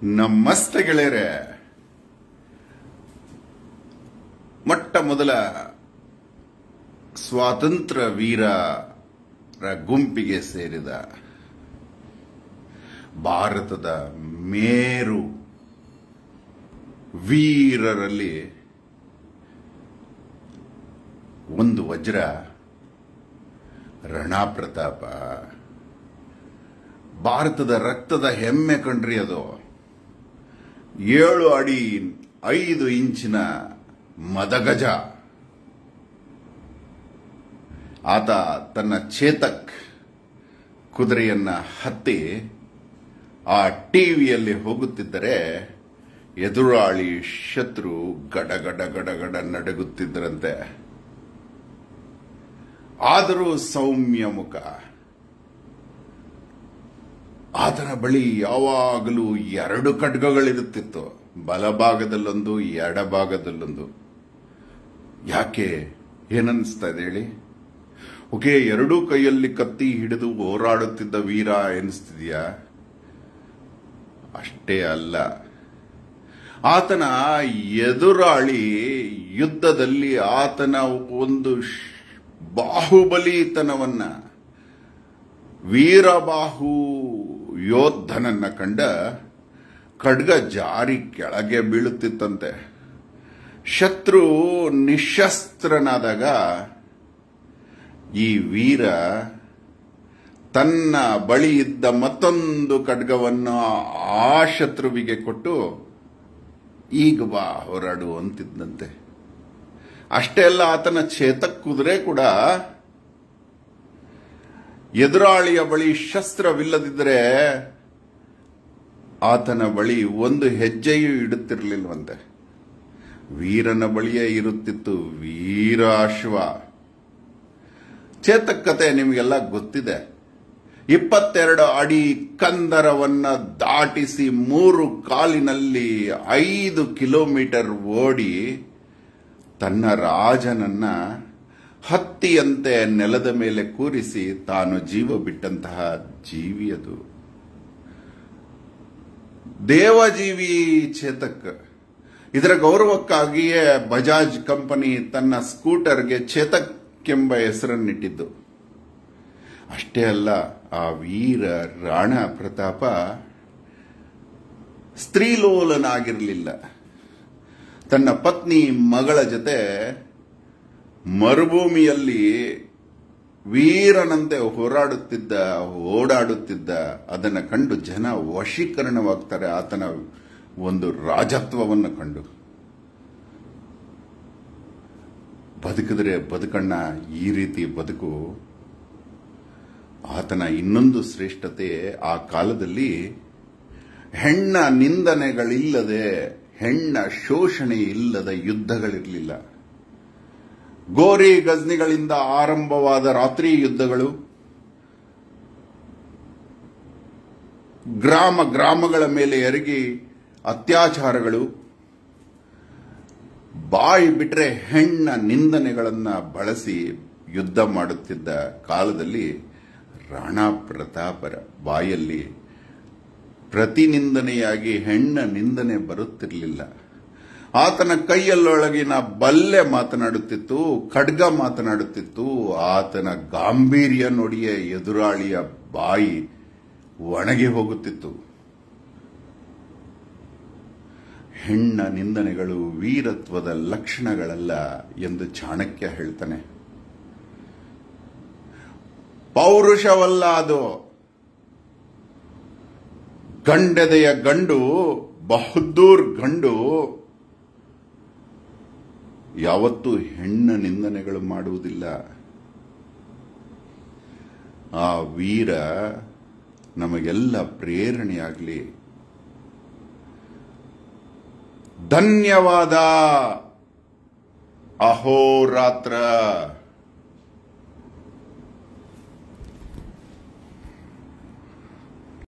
ನಮಸ್ತೆ ಗೆಳೆಯರೆ ಮೊಟ್ಟ ಮೊದಲ ಸ್ವಾತಂತ್ರ್ಯ ವೀರರ ಗುಂಪಿಗೆ ಸೇರಿದ ಭಾರತದ ಮೇರು ವೀರರಲ್ಲಿ ಒಂದು ವಜ್ರ ರಣಾ ಪ್ರತಾಪ ಭಾರತದ ರಕ್ತದ ಹೆಮ್ಮೆ ಕಣ್ರಿ ಅದು ಏಳು ಅಡಿ ಐದು ಇಂಚಿನ ಮದಗಜ ಆತ ತನ್ನ ಚೇತಕ್ ಕುದುರೆಯನ್ನ ಹತ್ತಿ ಆ ಟಿವಿಯಲ್ಲಿ ಹೋಗುತ್ತಿದ್ದರೆ ಎದುರಾಳಿ ಶತ್ರು ಗಡಗಡ ಗಡಗಡ ನಡಗುತ್ತಿದ್ದರಂತೆ ಆದರೂ ಸೌಮ್ಯ ಮುಖ ಆತನ ಬಳಿ ಯಾವಾಗಲೂ ಎರಡು ಖಡ್ಗಗಳಿರುತ್ತಿತ್ತು ಬಲಭಾಗದಲ್ಲೊಂದು ಎಡಭಾಗದಲ್ಲೊಂದು ಯಾಕೆ ಏನನ್ನಿಸ್ತಾ ಇದೆ ಹೇಳಿ ಓಕೆ ಎರಡೂ ಕೈಯಲ್ಲಿ ಕತ್ತಿ ಹಿಡಿದು ಹೋರಾಡುತ್ತಿದ್ದ ವೀರ ಎನಿಸ್ತಿದ್ಯಾ ಅಷ್ಟೇ ಅಲ್ಲ ಆತನ ಎದುರಾಳಿ ಯುದ್ಧದಲ್ಲಿ ಆತನ ಒಂದು ಶ್- ಬಾಹುಬಲಿತನವನ್ನ ವೀರಬಾಹು ಯೋಧನನ್ನ ಕಂಡ ಖಡ್ಗ ಜಾರಿ ಕೆಳಗೆ ಬೀಳುತ್ತಿತ್ತಂತೆ ಶತ್ರು ನಿಶಸ್ತ್ರನಾದಾಗ ಈ ವೀರ ತನ್ನ ಬಳಿ ಇದ್ದ ಮತ್ತೊಂದು ಖಡ್ಗವನ್ನು ಆ ಶತ್ರುವಿಗೆ ಕೊಟ್ಟು ಈಗ ಬಾ ಹೋರಾಡು ಅಂತಿದ್ದಂತೆ ಅಷ್ಟೇ ಅಲ್ಲ ಆತನ ಚೇತಕ್ ಕುದುರೆ ಕೂಡ ಎದುರಾಳಿಯ ಬಳಿ ಶಸ್ತ್ರವಿಲ್ಲದಿದ್ದರೆ ಆತನ ಬಳಿ ಒಂದು ಹೆಜ್ಜೆಯೂ ಇಡುತ್ತಿರಲಿಲ್ವಂತೆ ವೀರನ ಬಳಿಯೇ ಇರುತ್ತಿತ್ತು ವೀರಾಶ್ವ ಚೇತಕ್ ಕತೆ ನಿಮಗೆಲ್ಲ ಗೊತ್ತಿದೆ ಇಪ್ಪತ್ತೆರಡು ಅಡಿ ಕಂದರವನ್ನ ದಾಟಿಸಿ ಮೂರು ಕಾಲಿನಲ್ಲಿ ಐದು ಕಿಲೋಮೀಟರ್ ಓಡಿ ತನ್ನ ರಾಜನನ್ನ ಹತ್ತಿಯಂತೆ ನೆಲದ ಮೇಲೆ ಕೂರಿಸಿ ತಾನು ಜೀವ ಬಿಟ್ಟಂತಹ ಜೀವಿ ಅದು ದೇವಜೀವಿ ಚೇತಕ್ ಇದರ ಗೌರವಕ್ಕಾಗಿಯೇ ಬಜಾಜ್ ಕಂಪನಿ ತನ್ನ ಸ್ಕೂಟರ್ಗೆ ಚೇತಕ್ ಎಂಬ ಹೆಸರನ್ನಿಟ್ಟಿದ್ದು ಅಷ್ಟೇ ಅಲ್ಲ ಆ ವೀರ ರಾಣ ಪ್ರತಾಪ ಸ್ತ್ರೀಲೋಲನಾಗಿರಲಿಲ್ಲ ತನ್ನ ಪತ್ನಿ ಮಗಳ ಜೊತೆ ಮರುಭೂಮಿಯಲ್ಲಿ ವೀರನಂತೆ ಹೋರಾಡುತ್ತಿದ್ದ ಓಡಾಡುತ್ತಿದ್ದ ಅದನ್ನು ಕಂಡು ಜನ ವಶೀಕರಣವಾಗ್ತಾರೆ ಆತನ ಒಂದು ರಾಜತ್ವವನ್ನು ಕಂಡು ಬದುಕಿದ್ರೆ ಬದುಕಣ್ಣ ಈ ರೀತಿ ಬದುಕು ಆತನ ಇನ್ನೊಂದು ಶ್ರೇಷ್ಠತೆ ಆ ಕಾಲದಲ್ಲಿ ಹೆಣ್ಣ ನಿಂದನೆಗಳಿಲ್ಲದೆ ಹೆಣ್ಣ ಶೋಷಣೆ ಇಲ್ಲದ ಯುದ್ಧಗಳಿರಲಿಲ್ಲ ಗೋರಿ ಗಜ್ನಿಗಳಿಂದ ಆರಂಭವಾದ ರಾತ್ರಿ ಯುದ್ಧಗಳು ಗ್ರಾಮ ಗ್ರಾಮಗಳ ಮೇಲೆ ಎರಗಿ ಅತ್ಯಾಚಾರಗಳು ಬಾಯಿ ಬಿಟ್ರೆ ಹೆಣ್ಣ ನಿಂದನೆಗಳನ್ನ ಬಳಸಿ ಯುದ್ಧ ಮಾಡುತ್ತಿದ್ದ ಕಾಲದಲ್ಲಿ ರಾಣಾ ಪ್ರತಾಪರ ಬಾಯಲ್ಲಿ ಪ್ರತಿನಿಂದನೆಯಾಗಿ ಹೆಣ್ಣ ನಿಂದನೆ ಬರುತ್ತಿರಲಿಲ್ಲ ಆತನ ಕೈಯಲ್ಲೊಳಗಿನ ಬಲ್ಲೆ ಮಾತನಾಡುತ್ತಿತ್ತು ಖಡ್ಗ ಮಾತನಾಡುತ್ತಿತ್ತು ಆತನ ಗಾಂಭೀರ್ಯ ನೋಡಿಯೇ ಎದುರಾಳಿಯ ಬಾಯಿ ಒಣಗಿ ಹೋಗುತ್ತಿತ್ತು ಹೆಣ್ಣ ನಿಂದನೆಗಳು ವೀರತ್ವದ ಲಕ್ಷಣಗಳಲ್ಲ ಎಂದು ಚಾಣಕ್ಯ ಹೇಳ್ತಾನೆ ಪೌರುಷವಲ್ಲ ಅದು ಗಂಡೆದೆಯ ಗಂಡು ಬಹದ್ದೂರ್ ಗಂಡು ಯಾವತ್ತೂ ಹೆಣ್ಣ ನಿಂದನೆಗಳು ಮಾಡುವುದಿಲ್ಲ ಆ ವೀರ ನಮಗೆಲ್ಲ ಪ್ರೇರಣೆಯಾಗಲಿ ಧನ್ಯವಾದ ಅಹೋರಾತ್ರ